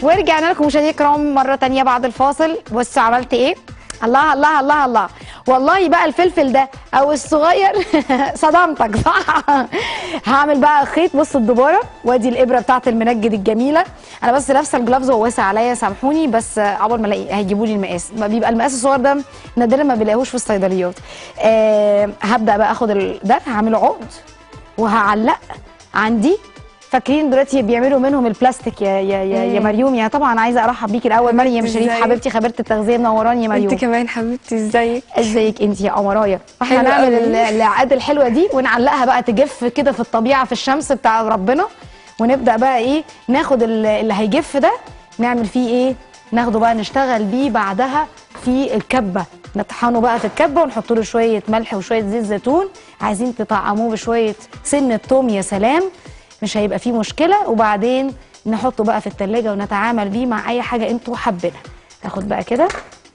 ورجعنا لكم مشاهدينا الكرام مره تانية بعد الفاصل بصوا عملت ايه الله الله الله الله والله بقى الفلفل ده او الصغير صدمتك صح هعمل بقى خيط بص الدباره وادي الابره بتاعت المنجد الجميله انا بس لابسه الجلافز وهو واسع عليا سامحوني بس اول ما الاقي هيجيبوا لي المقاس ما بيبقى المقاس الصغير ده نادرا ما بيلاقيهوش في الصيدليات أه هبدا بقى اخد ال- ده هعمله عقد وهعلق عندي فاكرين دلوقتي بيعملوا منهم البلاستيك يا يا يا, يا مريوم يعني طبعا عايزه ارحب بيكي الاول مريم شريف ازيك؟ حبيبتي خبيره التغذيه منوراني يا مريوم انت كمان حبيبتي ازيك ازيك انت يا قمرايه احنا حلو هنعمل قوي. ال- العقاد الحلوه دي ونعلقها بقى تجف كده في الطبيعه في الشمس بتاع ربنا ونبدا بقى ايه ناخد ال- اللي هيجف ده نعمل فيه ايه ناخده بقى نشتغل بيه بعدها في الكبه نطحنه بقى في الكبه ونحط له شويه ملح وشويه زيت زيتون عايزين تطعموه بشويه سن التوم يا سلام مش هيبقى فيه مشكله وبعدين نحطه بقى في التلاجة ونتعامل بيه مع اي حاجه انتوا حابينها ناخد بقى كده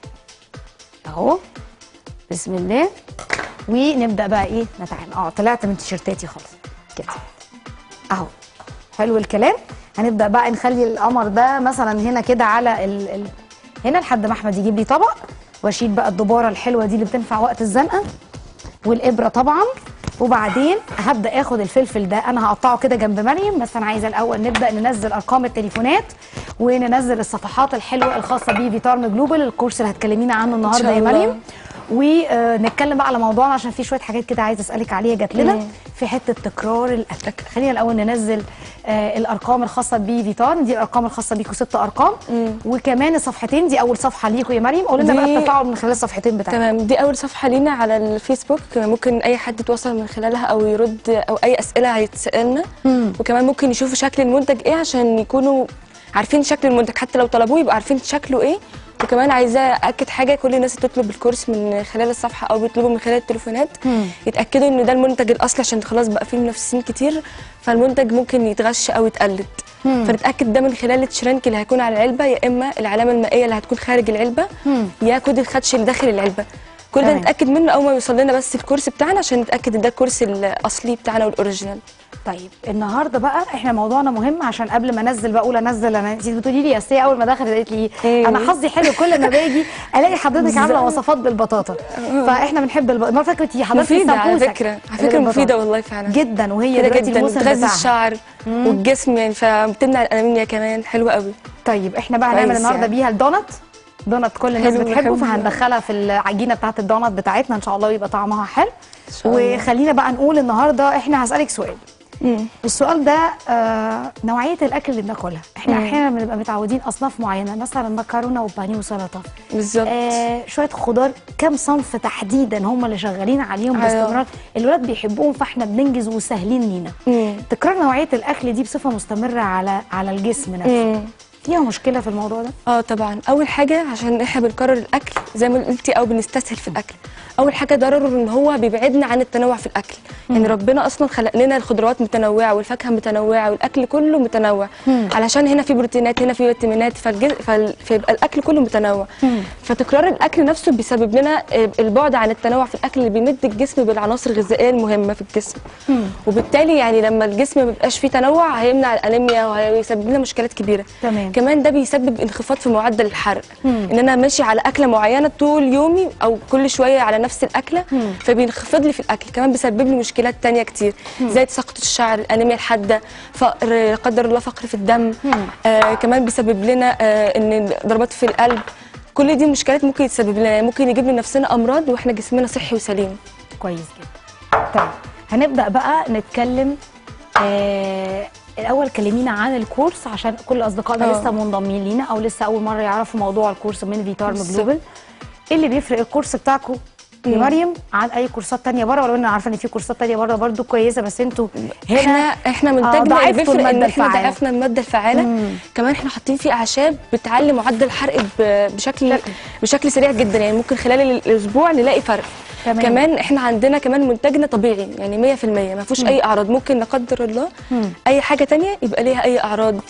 اهو بسم الله ونبدا بقى ايه نتعامل اه طلعت من تيشيرتاتي خالص كده اهو حلو الكلام هنبدا بقى نخلي القمر ده مثلا هنا كده على ال... ال... هنا لحد ما احمد يجيب لي طبق واشيل بقى الدباره الحلوه دي اللي بتنفع وقت الزنقه والابره طبعا وبعدين هبدا اخد الفلفل ده انا هقطعه كده جنب مريم بس انا عايزه الاول نبدا ننزل ارقام التليفونات وننزل الصفحات الحلوه الخاصه بفيتارم جلوبال الكورس اللي هتكلمينا عنه النهارده شاء يا الله. مريم ونتكلم بقى على موضوعنا عشان في شويه حاجات كده عايزه اسالك عليها جات لنا مم. في حته تكرار الاكل خلينا الاول ننزل آه الارقام الخاصه بفيتارم دي الارقام الخاصه بيكوا ست ارقام مم. وكمان الصفحتين دي اول صفحه ليكوا يا مريم قول لنا بقى دي- التفاعل من خلال الصفحتين بتاعتك تمام دي اول صفحه لينا على الفيسبوك ممكن اي حد يتواصل من خلالها او يرد او اي اسئله هيتسالنا مم. وكمان ممكن يشوفوا شكل المنتج ايه عشان يكونوا عارفين شكل المنتج حتى لو طلبوه يبقوا عارفين شكله ايه وكمان عايزه اكد حاجه كل الناس اللي تطلب الكورس من خلال الصفحه او بيطلبوا من خلال التليفونات مم. يتاكدوا ان ده المنتج الاصلي عشان خلاص بقى فيه منافسين كتير فالمنتج ممكن يتغش او يتقلد مم. فنتاكد ده من خلال التشرنك اللي هيكون على العلبه يا اما العلامه المائيه اللي هتكون خارج العلبه مم. يا كود الخدش اللي داخل العلبه كل ده تمام. نتاكد منه اول ما يوصل لنا بس الكورس بتاعنا عشان نتاكد ان ده الكورس الاصلي بتاعنا والاوريجينال طيب النهارده بقى احنا موضوعنا مهم عشان قبل ما انزل بقى اقول انزل انا انت بتقولي لي يا أستاذ اول ما دخلت قالت لي إيه. انا حظي حلو كل ما باجي الاقي حضرتك عامله بالظبط. وصفات بالبطاطا فاحنا بنحب الب... ما فاكره انت حضرتك مفيده على السمبوسك فكره على اللي فكره بالبطاطا. مفيده والله فعلا جدا وهي كده دلوقتي جدا الموسم بتغذي بتاعها الشعر والجسم يعني فبتمنع الانيميا كمان حلوه قوي طيب احنا بقى كويس هنعمل النهارده يعني. بيها الدونت دونت كل الناس حلو، بتحبه بحبه. فهندخلها في العجينه بتاعه الدونت بتاعتنا ان شاء الله ويبقى طعمها حلو شاء الله. وخلينا بقى نقول النهارده احنا هسالك سؤال مم. السؤال ده آه نوعيه الاكل اللي بناكلها احنا مم. احيانا بنبقى متعودين اصناف معينه مثلا مكرونه وبانيه وسلطه بالظبط آه شويه خضار كام صنف تحديدا هم اللي شغالين عليهم أيوة. باستمرار الولاد بيحبوهم فاحنا بننجز وسهلين لينا مم. تكرار نوعيه الاكل دي بصفه مستمره على على الجسم نفسه مم. فيها مشكله في الموضوع ده اه طبعا اول حاجه عشان احنا بنكرر الاكل زي ما قلتي او بنستسهل في الاكل اول حاجه ضرره ان هو بيبعدنا عن التنوع في الاكل يعني ربنا اصلا خلق لنا الخضروات متنوعه والفاكهه متنوعه والاكل كله متنوع مم. علشان هنا في بروتينات هنا في فيتامينات فالجز... فال... فيبقى الاكل كله متنوع مم. فتكرار الاكل نفسه بيسبب لنا آه، البعد عن التنوع في الاكل اللي بيمد الجسم بالعناصر الغذائيه المهمه في الجسم مم. وبالتالي يعني لما الجسم ما بيبقاش فيه تنوع هيمنع الانيميا وهيسبب لنا مشكلات كبيره تمام. كمان ده بيسبب انخفاض في معدل الحرق مم. ان انا ماشي على اكله معينه طول يومي او كل شويه على نفس الاكله مم. فبينخفض لي في الاكل كمان بيسبب لي مشكلات تانية كتير زي تساقط الشعر الانيميا الحاده فقر لا قدر الله فقر في الدم مم. آه كمان بيسبب لنا آه ان ضربات في القلب كل دي مشكلات ممكن تسبب لنا ممكن يجيب لنفسنا امراض واحنا جسمنا صحي وسليم كويس جدا طيب هنبدا بقى نتكلم آه الاول كلمينا عن الكورس عشان كل اصدقائنا آه. لسه منضمين لينا او لسه اول مره يعرفوا موضوع الكورس من فيتارم بالظبط. جلوبال ايه اللي بيفرق الكورس بتاعكم يا مم. مريم عن اي كورسات تانية بره ولو انا عارفه ان في كورسات تانية بره برضو كويسه بس انتوا هنا احنا احنا منتجنا اللي ضعفتوا بيفرق المادة ان احنا الفعالة. ضعفنا الماده الفعاله مم. كمان احنا حاطين فيه اعشاب بتعلي معدل الحرق ب- بشكل شكل. بشكل سريع جدا يعني ممكن خلال الاسبوع نلاقي فرق تمام. كمان احنا عندنا كمان منتجنا طبيعي يعني 100% ما فيهوش اي اعراض ممكن لا قدر الله مم. اي حاجه تانية يبقى ليها اي اعراض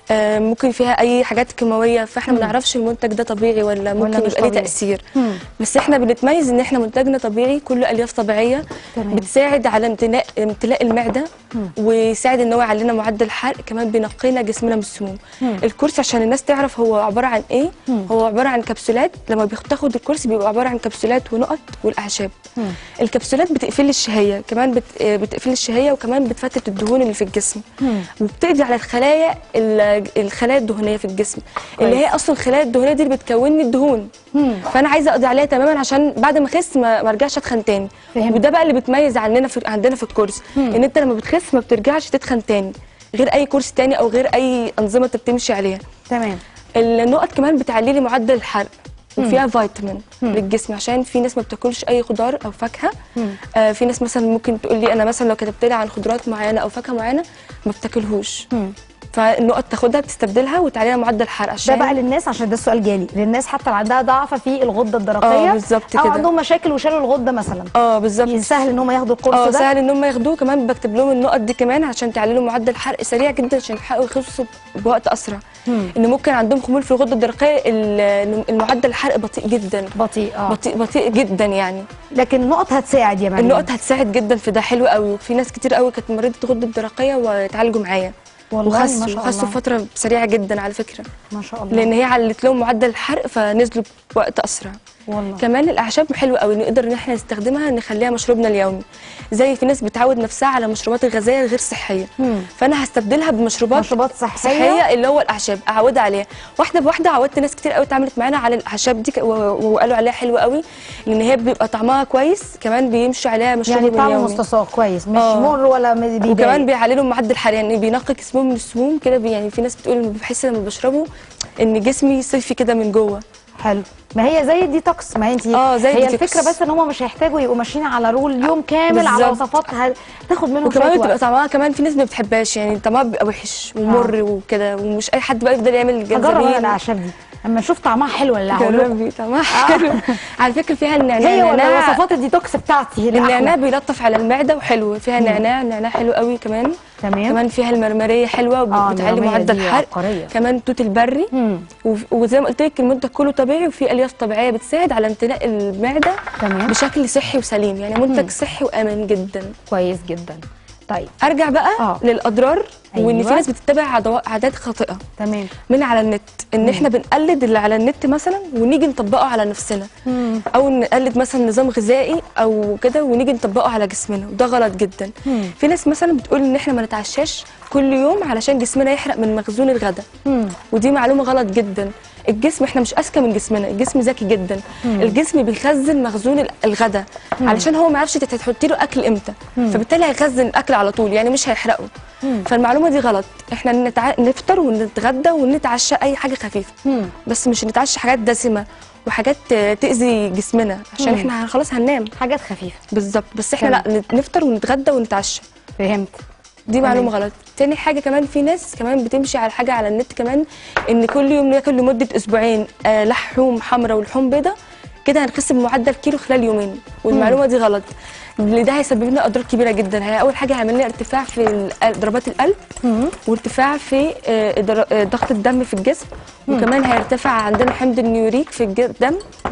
آه، ممكن فيها اي حاجات كيماويه فاحنا ما نعرفش المنتج ده طبيعي ولا ممكن مش يبقى ليه طبيعي. تاثير مم. بس احنا بنتميز ان احنا منتجنا طبيعي كله الياف طبيعيه تمام. بتساعد على امتلاء امتلاء المعده ويساعد ان هو يعلينا معدل الحرق كمان بينقينا جسمنا من السموم الكورس عشان الناس تعرف هو عباره عن ايه هو عباره عن كبسولات لما بتاخد الكورس بيبقى عباره عن كبسولات ونقط والاعشاب الكبسولات بتقفل لي الشهيه كمان بت... آه، بتقفل لي الشهيه وكمان بتفتت الدهون اللي في الجسم وبتقضي على الخلايا ال- الخلايا الدهنيه في الجسم اللي هي اصلا الخلايا الدهنيه دي اللي بتكون لي الدهون فانا عايزه اقضي عليها تماما عشان بعد ما اخس ما ما ارجعش اتخن تاني فهمت. وده بقى اللي بتميز عننا في عندنا في الكورس ان انت لما بتخس ما بترجعش تتخن تاني غير اي كورس تاني او غير اي انظمه انت بتمشي عليها تمام النقط كمان بتعلي لي معدل الحرق وفيها فيتامين للجسم عشان في ناس ما بتاكلش اي خضار او فاكهه آه في ناس مثلا ممكن تقول لي انا مثلا لو كتبت لي عن خضروات معينه او فاكهه معينه ما بتاكلهوش فالنقط تاخدها تستبدلها وتعليها معدل الحرق ده عشان بقى للناس عشان ده السؤال جالي للناس حتى اللي عندها ضعف في الغده الدرقيه آه، بالظبط او كده. عندهم مشاكل وشالوا الغده مثلا اه بالظبط سهل ان هم ياخدوا الكورس اه ده سهل ان هم ياخدوه كمان بكتب لهم النقط دي كمان عشان تعللوا معدل الحرق سريع جدا عشان يلحقوا يخسوا بوقت اسرع ان ممكن عندهم خمول في الغده الدرقيه ال- المعدل الحرق بطيء جدا بطيء اه بطيء بطيء جدا يعني لكن النقط هتساعد يا مريم النقط هتساعد جدا في ده حلو قوي وفي ناس كتير قوي كانت مريضه غده درقيه واتعالجوا معايا والله ما وخسوا شاء وخسوا الله. في فتره سريعه جدا على فكره ما شاء الله لان هي علت لهم معدل الحرق فنزلوا بوقت اسرع والله كمان الاعشاب حلوه قوي نقدر ان احنا نستخدمها نخليها مشروبنا اليومي زي في ناس بتعود نفسها على مشروبات الغازيه الغير صحيه مم. فانا هستبدلها بمشروبات مشروبات صحية. صحيه اللي هو الاعشاب اعودها عليها واحده بواحده عودت ناس كتير قوي اتعاملت معانا على الاعشاب دي ك- و- وقالوا عليها حلوه قوي لان هي بيبقى طعمها كويس كمان بيمشوا عليها مشروب يعني طعمه اليومي مستصاغ كويس مش آه. مر ولا م- بيضايق وكمان بيعللوا معدل الحرق يعني بينقي جسمهم من السموم كده بي- يعني في ناس بتقول إن بحس لما بشربه ان جسمي صيفي كده من جوه حلو ما هي زي الديتوكس ما انت آه، زي هي الديتوكس. الفكره بس ان هم مش هيحتاجوا يبقوا ماشيين على رول يوم كامل على بالظبط. وصفات ه- تاخد منهم وكمان شويه بتبقى وقت طعمها كمان في ناس ما بتحبهاش يعني طعمها بيبقى وحش ومر وكده ومش اي حد بقى يفضل يعمل هجرب انا جنزبيل الاعشاب دي اما اشوف طعمها حلو ولا هقول لكم جربي طعمها حلو على فكره فيها النعناع هي ولا النعناع- وصفات الديتوكس بتاعتي هي اللي النعناع أحلى. بيلطف على المعده وحلو فيها نعناع نعناع حلو قوي كمان تمام. كمان فيها المرمريه حلوه آه، وبتعلي المرمرية معدل دي الحرق عبقرية. كمان توت البري مم. وف- وزي ما قلت لك المنتج كله طبيعي وفيه الياف طبيعيه بتساعد على امتلاء المعده تمام. بشكل صحي وسليم يعني منتج صحي وامن جدا كويس جدا طيب ارجع بقى آه. للاضرار وان أيوة. في ناس بتتبع عدو- عادات خاطئه تمام من على النت ان احنا بنقلد اللي على النت مثلا ونيجي نطبقه على نفسنا او نقلد مثلا نظام غذائي او كده ونيجي نطبقه على جسمنا وده غلط جدا في ناس مثلا بتقول ان احنا ما نتعشاش كل يوم علشان جسمنا يحرق من مخزون الغداء مم. ودي معلومه غلط جدا الجسم احنا مش اذكى من جسمنا الجسم ذكي جدا الجسم بيخزن مخزون ال- الغداء علشان هو ما يعرفش تحطي له اكل امتى فبالتالي هيخزن الاكل على طول يعني مش هيحرقه فالمعلومه دي غلط احنا نتع... نفطر ونتغدى ونتعشى اي حاجه خفيفه مم. بس مش نتعشى حاجات دسمه وحاجات آه، تاذي جسمنا عشان مم. احنا خلاص هننام حاجات خفيفه بالظبط بس احنا لا نفطر ونتغدى ونتعشى فهمت دي معلومه غلط تاني حاجه كمان في ناس كمان بتمشي على حاجه على النت كمان ان كل يوم ناكل لمده اسبوعين آه لحوم حمراء ولحوم بيضاء كده هنخس بمعدل كيلو خلال يومين والمعلومه دي غلط اللي ده هيسبب لنا اضرار كبيره جدا هي اول حاجه هيعمل لنا ارتفاع في ال- ضربات القلب وارتفاع في آه، در- آه، ضغط الدم في الجسم وكمان هيرتفع عندنا حمض النيوريك في الج- الدم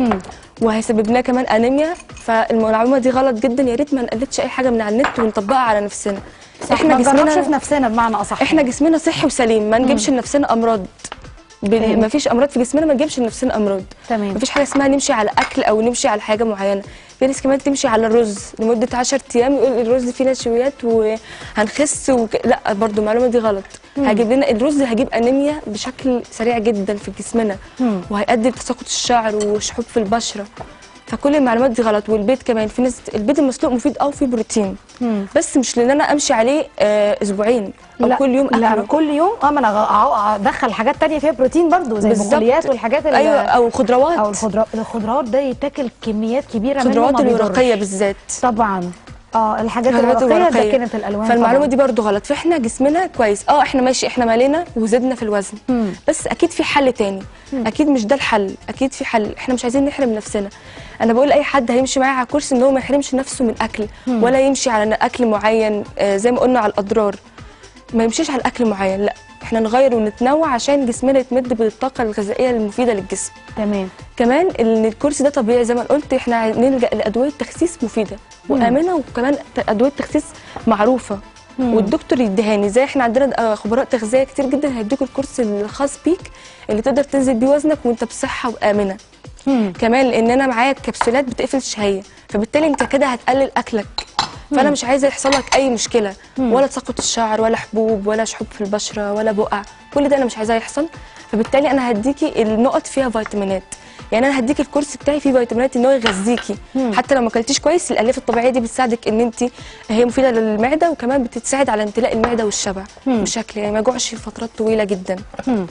وهيسبب لنا كمان انيميا فالمعلومه دي غلط جدا يا ريت ما نقلدش اي حاجه من على النت ونطبقها على نفسنا احنا جسمنا في نفسنا بمعنى اصح احنا جسمنا صحي وسليم ما نجيبش لنفسنا امراض بال... ما فيش امراض في جسمنا ما نجيبش لنفسنا امراض تمام. ما فيش حاجه اسمها نمشي على اكل او نمشي على حاجه معينه في ناس كمان تمشي على الرز لمده 10 ايام يقول الرز فيه نشويات وهنخس وك... لا برضو المعلومه دي غلط هيجيب لنا الرز هيجيب انيميا بشكل سريع جدا في جسمنا وهيؤدي لتساقط الشعر وشحوب في البشره فكل المعلومات دي غلط والبيض كمان في ناس البيض المسلوق مفيد اه وفيه بروتين بس مش لان انا امشي عليه آه اسبوعين او لا كل يوم لا اكله كل يوم اه ما انا أع- ادخل حاجات تانية فيها بروتين برضو زي بالظبط. البقوليات والحاجات اللي ايوه او خضروات او الخضروات الخضروات ده يتاكل كميات كبيره منه الخضروات ما بيضرش. الورقيه بالذات طبعا اه الحاجات الخضروات الورقيه ده كانت الالوان فالمعلومه طبعاً. دي برضو غلط فاحنا جسمنا كويس اه احنا ماشي احنا مالنا وزدنا في الوزن بس اكيد في حل تاني اكيد مش ده الحل اكيد في حل احنا مش عايزين نحرم نفسنا انا بقول لاي حد هيمشي معايا على كورس ان هو ما يحرمش نفسه من اكل ولا يمشي على اكل معين آه زي ما قلنا على الاضرار ما يمشيش على اكل معين لا احنا نغير ونتنوع عشان جسمنا يتمد بالطاقه الغذائيه المفيده للجسم تمام كمان ان الكورس ده طبيعي زي ما قلت احنا نلجا لادويه تخسيس مفيده وامنه وكمان ت- ادويه تخسيس معروفه مم. والدكتور يديهاني زي احنا عندنا آه، خبراء تغذيه كتير جدا هيدوك الكورس الخاص بيك اللي تقدر تنزل بيه وزنك وانت بصحه وامنه مم. كمان لان انا معايا كبسولات بتقفل الشهيه فبالتالي انت كده هتقلل اكلك فانا مش عايزه يحصل لك اي مشكله ولا تساقط الشعر ولا حبوب ولا شحوب في البشره ولا بقع كل ده انا مش عايزاه يحصل فبالتالي انا هديكي النقط فيها فيتامينات يعني انا هديكي الكورس بتاعي فيه فيتامينات ان هو يغذيكي حتى لو ما اكلتيش كويس الالياف الطبيعيه دي بتساعدك ان انت هي مفيده للمعده وكمان بتساعد على امتلاء المعده والشبع بشكل يعني ما جوعش فترات طويله جدا مم.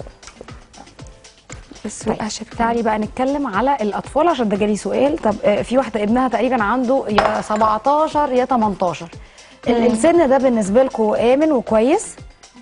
بس طيب عشان تعالي بقى نتكلم على الاطفال عشان ده جالي سؤال طب آه، في واحده ابنها تقريبا عنده يا 17 يا 18 ال- السن ده بالنسبه لكم امن وكويس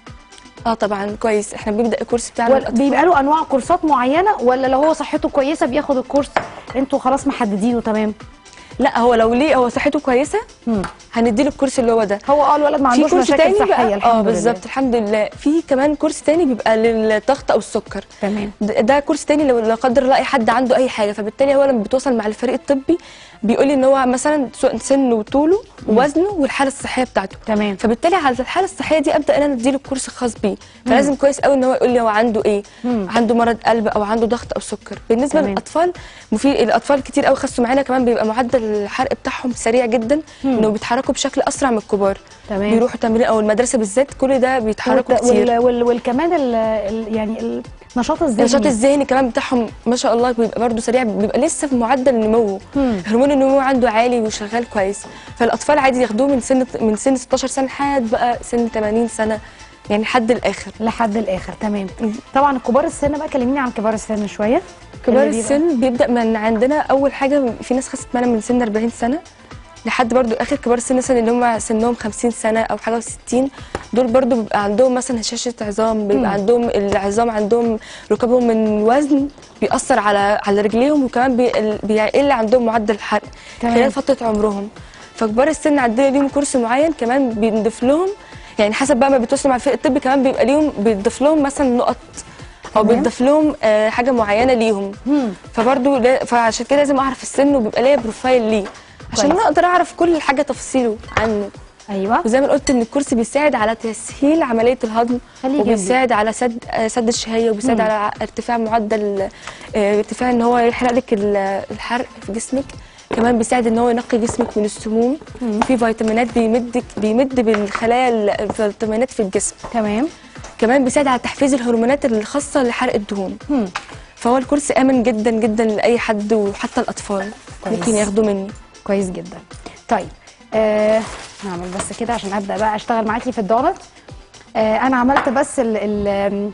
اه طبعا كويس احنا بنبدا الكورس بتاعنا ولا للأطفال. بيبقى له انواع كورسات معينه ولا لو هو صحته كويسه بياخد الكورس انتوا خلاص محددينه تمام لا هو لو ليه هو صحته كويسه مم. هنديله الكورس اللي هو ده هو اه الولد ما في عندوش كورس مشاكل تاني صحيه بقى الحمد اه لله بالظبط الحمد لله في كمان كورس تاني بيبقى للضغط او السكر تمام ده ده كورس تاني لو لا قدر الله اي حد عنده اي حاجه فبالتالي هو لما بيتواصل مع الفريق الطبي بيقول لي ان هو مثلا سواء سنه وطوله ووزنه والحاله الصحيه بتاعته تمام. فبالتالي على الحاله الصحيه دي ابدا انا اديله الكورس الخاص بيه فلازم كويس قوي ان هو يقول لي هو عنده ايه مم. عنده مرض قلب او عنده ضغط او سكر بالنسبه تمام. للاطفال وفي الاطفال كتير قوي خسوا معانا كمان بيبقى معدل الحرق بتاعهم سريع جدا انه بيتحركوا بشكل اسرع من الكبار تمام. بيروحوا تمرين او المدرسه بالذات كل ده بيتحركوا والت- كتير وال وال والكمان ال ال يعني النشاط الذهني النشاط الذهني كمان بتاعهم ما شاء الله بيبقى برضه سريع بيبقى لسه في معدل نموه مم. هرمون النمو عنده عالي وشغال كويس فالاطفال عادي ياخدوه من سن من سن 16 سنه لحد بقى سن 80 سنه يعني لحد الاخر لحد الاخر تمام طبعا كبار السن بقى كلميني عن كبار السن شويه كبار اللي بيبقى- السن بيبدا من عندنا اول حاجه في ناس خست معانا من سن 40 سنه لحد برضو اخر كبار السن مثلا اللي هم سنهم 50 سنه او حاجه و60 دول برضو بيبقى عندهم مثلا هشاشه عظام بيبقى مم. عندهم العظام عندهم ركبهم من وزن بيأثر على على رجليهم وكمان بي- بيقل عندهم معدل الحرق تمام. خلال فتره عمرهم فكبار السن عندنا ليهم كورس معين كمان بنضيف لهم يعني حسب بقى ما بيتواصلوا مع الفريق الطبي كمان بيبقى ليهم بيضيف لهم مثلا نقط او تمام. بيضيف لهم آه، حاجه معينه ليهم مم. فبرضو لا- فعشان كده لازم اعرف السن وبيبقى ليا بروفايل ليه عشان كويس. انا اقدر اعرف كل حاجه تفاصيله عنه ايوه وزي ما قلت ان الكورس بيساعد على تسهيل عمليه الهضم خليه جنبي. وبيساعد على سد آه، سد الشهيه وبيساعد مم. على ع- ارتفاع معدل آه، ارتفاع ان هو يحرق لك ال- الحرق في جسمك كمان بيساعد ان هو ينقي جسمك من السموم في فيتامينات بيمدك بيمد بالخلايا ال- الفيتامينات في الجسم تمام كمان بيساعد على تحفيز الهرمونات الخاصه لحرق الدهون مم. فهو الكورس امن جدا جدا لاي حد وحتى الاطفال كويس. ممكن ياخدوا مني كويس جدا طيب آه نعمل بس كده عشان ابدا بقى اشتغل معاكي في الدونت آه انا عملت بس ال ال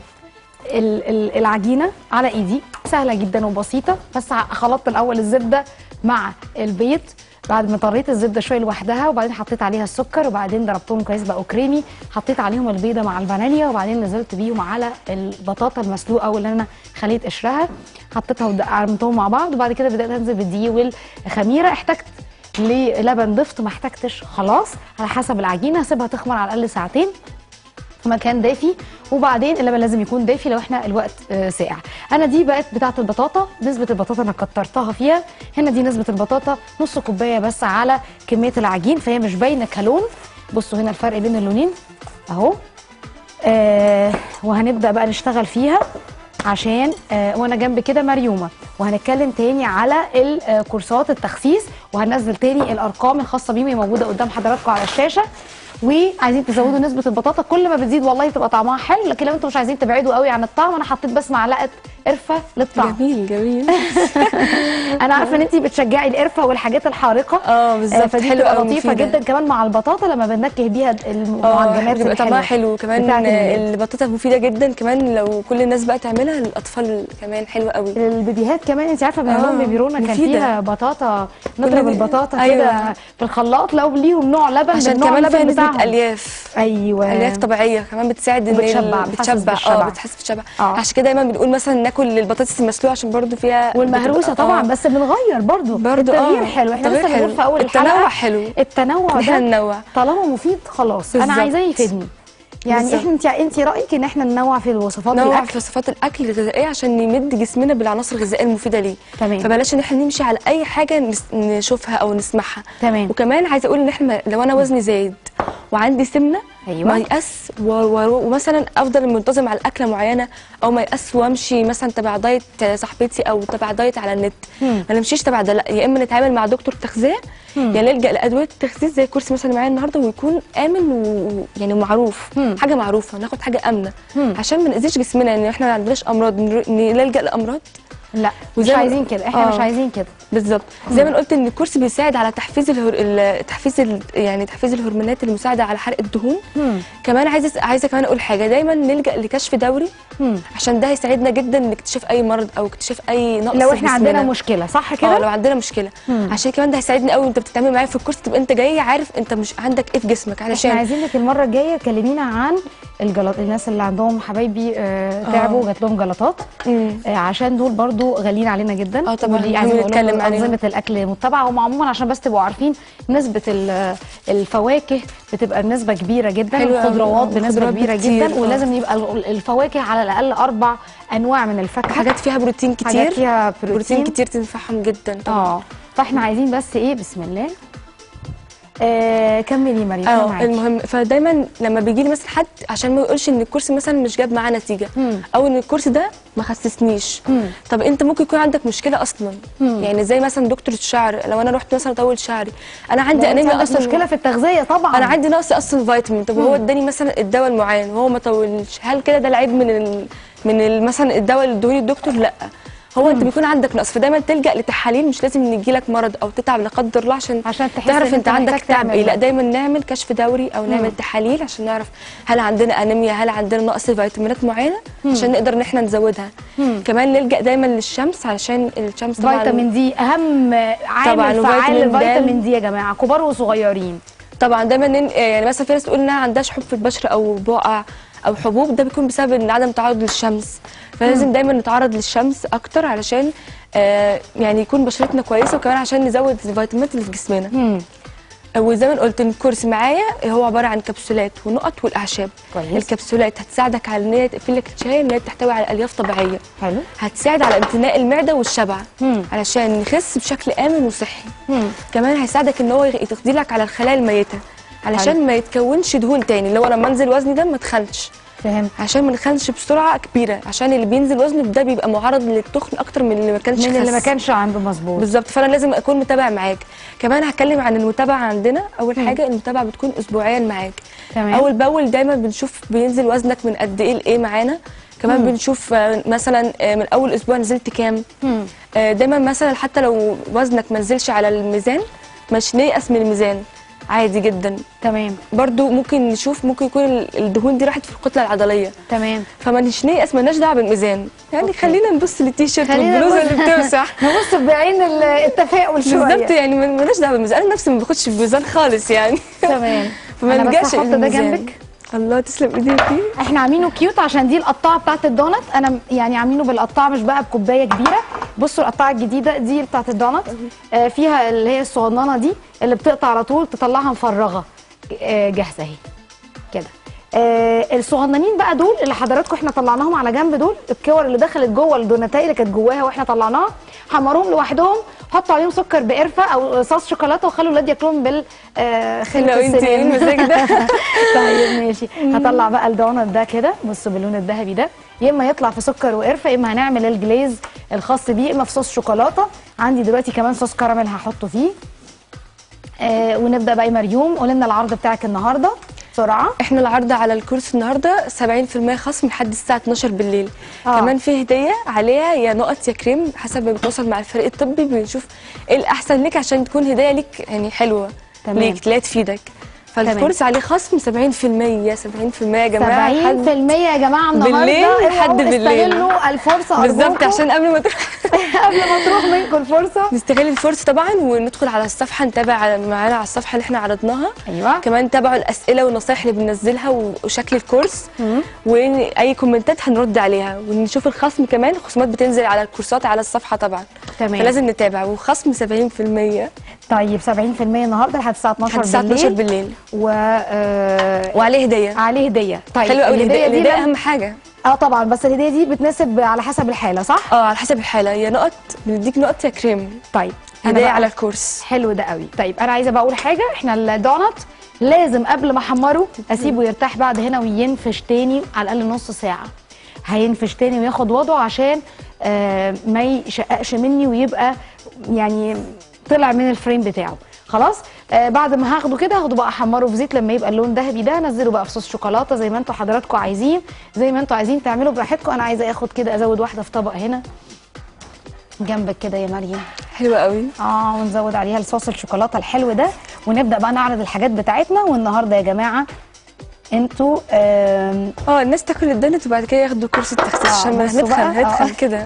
ال ال العجينه على ايدي سهله جدا وبسيطه بس ع- خلطت الاول الزبده مع البيض بعد ما طريت الزبده شويه لوحدها وبعدين حطيت عليها السكر وبعدين ضربتهم كويس بقوا كريمي حطيت عليهم البيضه مع الفانيليا وبعدين نزلت بيهم على البطاطا المسلوقه واللي انا خليت قشرها حطيتها وعملتهم مع بعض وبعد كده بدات انزل بالدقيق والخميره احتجت للبن ضفت ما احتجتش خلاص على حسب العجينه هسيبها تخمر على الاقل ساعتين في مكان دافي وبعدين اللبن لازم يكون دافي لو احنا الوقت آه، ساقع انا دي بقت بتاعه البطاطا نسبه البطاطا انا كترتها فيها هنا دي نسبه البطاطا نص كوبايه بس على كميه العجين فهي مش باينه كلون بصوا هنا الفرق بين اللونين اهو آه وهنبدا بقى نشتغل فيها عشان آه وانا جنب كده مريومه وهنتكلم تاني على الكورسات التخسيس وهننزل تاني الارقام الخاصه بيهم هي موجوده قدام حضراتكم على الشاشه وعايزين تزودوا نسبه البطاطا كل ما بتزيد والله تبقى طعمها حلو لكن لو انتم مش عايزين تبعدوا قوي عن الطعم انا حطيت بس معلقه قرفه للطعم جميل جميل انا عارفه ان انت بتشجعي القرفه والحاجات الحارقه اه بالظبط فدي حلو بتبقى قوي لطيفه مفيدة. جدا كمان مع البطاطا لما بننكه بيها اه المعجنات بيبقى طعمها الحلوة حلو كمان بتاعت الولاد. البطاطا مفيده جدا كمان لو كل الناس بقى تعملها للاطفال كمان حلوه قوي البيبيهات كمان انت عارفه بنعمل لهم آه، بيبيرونا كان مفيدة. فيها بطاطا نضرب دي- البطاطا أيوة. كده في الخلاط لو ليهم نوع لبن عشان من نوع كمان فيها اللبن نسبه بتاعهم الياف ايوه الياف طبيعيه كمان بتساعد ان وبتشبع، ال- بتحسس بتشبع بالشبع. اه بتحس بالشبع آه. عشان كده دايما بنقول مثلا ناكل البطاطس المسلوقه عشان برضو فيها والمهروسه بتبقى- طبعا آه. بس بنغير برضو برضو التغيير آه. حلو احنا التغيير لسه بنقول حلو. في اول التنوع الحلقه حلو. التنوع إن إحنا ده ننوع. طالما مفيد خلاص انا بالظبط. عايزاه يفيدني يعني بالظبط. احنا انت انت رايك ان احنا ننوع في الوصفات نوع الاكل في وصفات الاكل الغذائيه عشان نمد جسمنا بالعناصر الغذائيه المفيده ليه تمام. فبلاش ان احنا نمشي على اي حاجه نس- نشوفها او نسمعها تمام. وكمان عايزه اقول ان احنا لو انا وزني زايد وعندي سمنه أيوة. ما يأس و- و- ومثلا افضل منتظم على اكله معينه او ما يأس وامشي مثلا تبع دايت صاحبتي او تبع دايت على النت مم. ما نمشيش تبع ده لا يا اما نتعامل مع دكتور تغذيه يا نلجا لادويه التخسيس زي الكرسي مثلا معايا النهارده ويكون امن ويعني معروف مم. حاجه معروفه ناخد حاجه امنه مم. عشان ما ناذيش جسمنا ان احنا ما عندناش امراض نر- نلجا لامراض لا مش وزي ما- عايزين كده احنا آه. مش عايزين كده بالظبط زي ما أنا قلت ان الكرسي بيساعد على تحفيز الهر... ال- تحفيز ال... يعني تحفيز الهرمونات المساعده على حرق الدهون مم. كمان عايزه أس- عايزه كمان اقول حاجه دايما نلجا لكشف دوري مم. عشان ده هيساعدنا جدا لاكتشاف اي مرض او اكتشاف اي نقص لو في احنا عندنا جسمنا. مشكله صح اه كده لو عندنا مشكله مم. عشان كمان ده هيساعدني قوي انت بتتعامل معايا في الكورس تبقى انت جاي عارف انت مش عندك ايه في جسمك احنا علشان عايزينك المره الجايه كلمينا عن الجلط الناس اللي عندهم حبايبي آه تعبوا جات لهم جلطات مم. آه عشان دول برضو غاليين علينا جدا اه طبعاً، ودي مهم عايزين نقول لهم نتكلم عليهم. انظمه الاكل متبعه هم عموما عشان بس تبقوا عارفين نسبه ال- الفواكه بتبقى بنسبه كبيره جدا حلو أوي، الخضروات آه، بنسبه الخضروات كبيره بكتير، جدا آه. ولازم يبقى ال- الفواكه على الاقل اربع انواع من الفاكهه حاجات فيها بروتين كتير حاجات فيها بروتين بروتين كتير تنفعهم جدا طبعا اه فاحنا عايزين بس ايه بسم الله آه كملي مريم أنا اه معاكي. المهم فدايما لما بيجي لي مثلا حد عشان ما يقولش ان الكورس مثلا مش جاب معاه نتيجه مم. او ان الكورس ده ما خسسنيش مم. طب انت ممكن يكون عندك مشكله اصلا مم. يعني زي مثلا دكتور الشعر لو انا رحت مثلا اطول شعري انا عندي لو أنت انيميا عندك اصلا مشكله في التغذيه طبعا انا عندي نقص اصلا فيتامين طب هو اداني مثلا الدواء المعين وهو ما طولش هل كده ده العيب من ال... من ال... مثلا الدواء اللي ادوني الدكتور لا هو انت بيكون عندك نقص فدايما تلجا لتحاليل مش لازم يجي لك مرض او تتعب لا قدر الله عشان عشان تحس تعرف إن انت أنت عندك محتاج تعب تعمل ايه لا ده. دايما نعمل كشف دوري او نعمل تحاليل عشان نعرف هل عندنا انيميا هل عندنا نقص فيتامينات معينه عشان نقدر ان احنا نزودها مم. كمان نلجا دايما للشمس علشان الشمس طبعا فيتامين دي اهم عامل طبعاً، فعال وفيتامين د. للفيتامين دي يا جماعه كبار وصغيرين طبعا دايما نن... يعني مثلا في ناس تقول انها عندها شحوب في البشره او بقع او حبوب ده بيكون بسبب ان عدم تعرض للشمس فلازم دايما نتعرض للشمس اكتر علشان آه يعني يكون بشرتنا كويسه وكمان عشان نزود الفيتامينات اللي في جسمنا مم. وزي ما أنا قلت إن الكورس معايا هو عباره عن كبسولات ونقط والاعشاب كويس. الكبسولات هتساعدك على ان هي تقفل لك الشاي ان هي تحتوي على الياف طبيعيه حلو هتساعد على امتلاء المعده والشبع مم. علشان نخس بشكل امن وصحي مم. كمان هيساعدك ان هو يغ- تقضي لك على الخلايا الميته علشان حلو. ما يتكونش دهون تاني اللي هو لما انزل وزني ده ما تخنش فهمت عشان ما نخنش بسرعه كبيره عشان اللي بينزل وزنه ده بيبقى معرض للتخن اكتر من اللي ما كانش من اللي ما خس. كانش عنده مظبوط بالظبط فانا لازم اكون متابع معاك كمان هتكلم عن المتابعه عندنا اول حاجه المتابعه بتكون اسبوعيا معاك تمام. اول باول دايما بنشوف بينزل وزنك من قد ايه لايه معانا كمان بنشوف آه، مثلا آه، من اول اسبوع نزلت كام مم. آه، دايما مثلا حتى لو وزنك ما نزلش على الميزان مش نيأس من الميزان عادي جدا تمام برضو ممكن نشوف ممكن يكون ال- الدهون دي راحت في الكتله العضليه تمام فما نش نيأس مالناش دعوه بالميزان يعني أوكي. خلينا نبص للتيشيرت خلينا والبلوزه نبص- اللي بتمسح نبص بعين ال- التفاؤل شويه بالظبط يعني ما- مالناش دعوه بالميزان انا نفسي ما باخدش في الميزان خالص يعني تمام فما أنا بس نلجاش هحط ده للميزان. جنبك. الله تسلم ايديكي احنا عاملينه كيوت عشان دي القطاعه بتاعت الدونت انا م- يعني عاملينه بالقطاعه مش بقى بكوبايه كبيره بصوا القطاعه الجديده دي بتاعت الدونت آه فيها اللي هي الصغننه دي اللي بتقطع على طول تطلعها مفرغه آه جاهزه اهي كده آه الصغننين بقى دول اللي حضراتكم احنا طلعناهم على جنب دول الكور اللي دخلت جوه الدوناتاي اللي كانت جواها واحنا طلعناها حمروهم لوحدهم حطوا عليهم سكر بقرفه او صوص شوكولاته وخلوا الولاد ياكلوهم بال آه خلة لو انت ايه السنان. المزاج ده طيب ماشي هطلع بقى الدونت ده كده بصوا باللون الذهبي ده يا اما يطلع في سكر وقرفه يا اما هنعمل الجليز الخاص بيه يا اما في صوص شوكولاته عندي دلوقتي كمان صوص كراميل هحطه فيه آه ونبدا بقى يا مريوم قول لنا العرض بتاعك النهارده بسرعه احنا العرض على الكورس النهارده 70% خصم لحد الساعه 12 بالليل آه. آه. كمان في هديه عليها يا نقط يا كريم حسب ما بنتواصل مع الفريق الطبي بنشوف ايه الاحسن ليك عشان تكون هديه ليك يعني حلوه تمام. ليك لا تفيدك فالكورس عليه خصم 70% 70% يا جماعه 70% يا جماعه النهارده بالليل اوعوا لحد بالليل. استغلوا الفرصه بالظبط أرجوكم. عشان قبل ما تروح قبل ما تروح منكم الفرصه نستغل الفرصه طبعا وندخل على الصفحه نتابع على- معانا على الصفحه اللي احنا عرضناها ايوه كمان تابعوا الاسئله والنصائح اللي بننزلها و- وشكل الكورس مم. واي كومنتات هنرد عليها ونشوف الخصم كمان الخصومات بتنزل على الكورسات على الصفحه طبعا تمام فلازم نتابع وخصم 70% طيب 70% النهارده لحد الساعه 12 لحد الساعه بالليل 12 بالليل و آه، وعليه هديه عليه هديه طيب حلو قوي الهديه دي الهديه لما- اهم حاجه اه طبعا بس الهديه دي بتناسب على حسب الحاله صح اه على حسب الحاله يا نقط بنديك نقط يا كريم طيب أنا هديه بقى- على الكورس حلو ده قوي طيب انا عايزه بقى اقول حاجه احنا الدونت لازم قبل ما احمره اسيبه يرتاح بعد هنا وينفش تاني على الاقل نص ساعه هينفش تاني وياخد وضعه عشان آه ما يشققش مني ويبقى يعني طلع من الفريم بتاعه خلاص آه بعد ما هاخده كده هاخده بقى احمره في زيت لما يبقى اللون ذهبي ده انزله بقى في صوص شوكولاته زي ما انتوا حضراتكم عايزين زي ما انتوا عايزين تعملوا براحتكم انا عايزه اخد كده ازود واحده في طبق هنا جنبك كده يا مريم حلوه قوي اه ونزود عليها الصوص الشوكولاته الحلو ده ونبدا بقى نعرض الحاجات بتاعتنا والنهارده يا جماعه انتوا آم، اه الناس تاكل الدونت وبعد كده ياخدوا كورس التخسيس آه، عشان ما بصوا هنتخن بقى، هنتخن آه. كده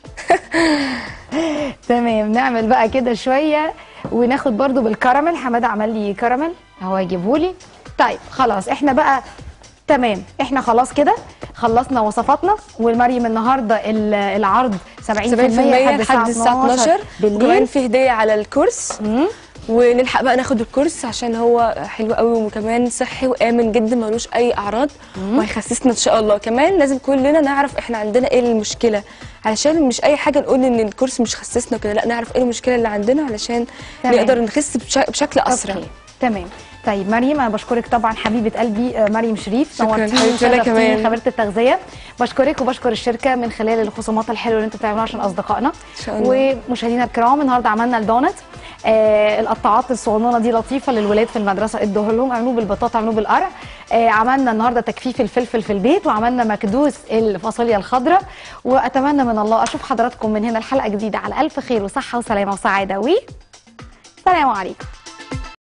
تمام نعمل بقى كده شويه وناخد برضو بالكراميل حماده عمل لي كراميل هو هيجيبه لي طيب خلاص احنا بقى تمام احنا خلاص كده خلصنا وصفاتنا والمريم النهارده ال- العرض 70% 70% لحد الساعه 12 وكمان بالليل في هديه على الكورس مم. ونلحق بقى ناخد الكورس عشان هو حلو قوي وكمان صحي وامن جدا ملوش اي اعراض وهيخسسنا ان شاء الله كمان لازم كلنا نعرف احنا عندنا ايه المشكله علشان مش اي حاجه نقول ان الكورس مش خسسنا كده لا نعرف ايه المشكله اللي عندنا علشان تمام. نقدر نخس بش- بشكل اسرع أوكي. تمام طيب مريم انا بشكرك طبعا حبيبه قلبي آه، مريم شريف شكراً نورتيني حبيبتي، وأنا وشرفتيني كمان. خبيره التغذيه بشكرك وبشكر الشركه من خلال الخصومات الحلوه اللي انتوا بتعملوها عشان اصدقائنا إن شاء الله. ومشاهدينا الكرام النهارده عملنا الدونت آه القطاعات الصغنونه دي لطيفه للولاد في المدرسه ادوها لهم عملوه بالبطاطا عملوه بالقرع آه عملنا النهارده تجفيف الفلفل في البيت وعملنا مكدوس الفاصوليا الخضراء واتمنى من الله اشوف حضراتكم من هنا الحلقه جديده على الف خير وصحه وسلامه وسعاده و سلام عليكم